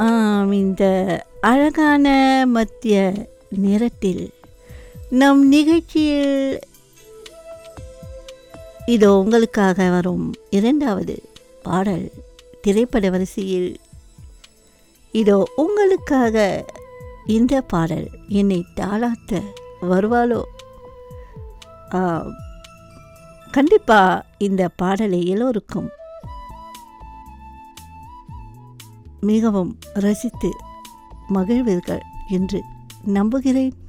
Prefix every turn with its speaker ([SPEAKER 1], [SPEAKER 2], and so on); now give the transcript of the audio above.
[SPEAKER 1] ஆம், இந்த அழகான மத்திய நேரத்தில் நம் நிகழ்ச்சியில் இதோ உங்களுக்காக வரும் இரண்டாவது பாடல் திரைப்பட வரிசையில் இதோ உங்களுக்காக இந்த பாடல் என்னை தாளாத்த வருவாளோ கண்டிப்பாக இந்த பாடலை எல்லோருக்கும் மிகவும் ரசித்து மகிழ்வீர்கள் என்று நம்புகிறேன்